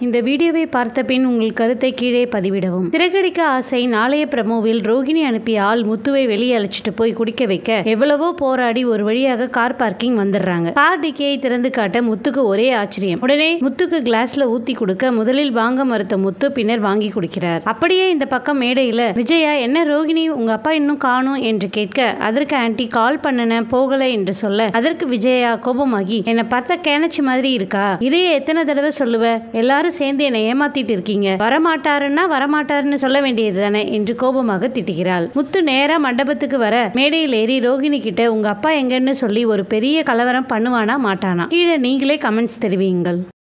இந்த வீடியோவை பார்த்த பின் உங்கள் கருத்தை கீழே பதிவிடவும் சிறகடிக்க ஆசை நாளைய பிரமோவில் ரோகிணி அனுப்பிய ஆள் முத்துவை வெளியே அழைச்சிட்டு போய் குடிக்க வைக்க எவ்வளவோ போராடி ஒரு வழியாக கார் பார்க்கிங் வந்துடுறாங்க கார் டிக்கியை திறந்து காட்ட முத்துக்கு ஒரே ஆச்சரியம் உடனே முத்துக்கு கிளாஸ்ல ஊத்தி கொடுக்க முதலில் வாங்க மறுத்த முத்து பின்னர் வாங்கி குடிக்கிறார் அப்படியே இந்த பக்கம் மேடையில விஜயா என்ன ரோகிணி உங்க அப்பா இன்னும் காணும் என்று கேட்க அதற்கு ஆன்ட்டி கால் பண்ணன போகல என்று சொல்ல அதற்கு விஜயா கோபமாகி என்னை பார்த்தா கேனச்சி மாதிரி இருக்கா இதையே எத்தனை தடவை சொல்லுவ எல்லாரும் சேர்ந்து என்னை ஏமாத்திட்டு இருக்கீங்க வரமாட்டாருன்னா வரமாட்டாருன்னு சொல்ல வேண்டியது தானே என்று கோபமாக திட்டுகிறாள் முத்து நேரா மண்டபத்துக்கு வர மேடையில் ஏறி ரோகிணி கிட்ட உங்க அப்பா எங்கன்னு சொல்லி ஒரு பெரிய கலவரம் பண்ணுவானா மாட்டானா கீழே நீங்களே கமெண்ட்ஸ் தெரிவியுங்கள்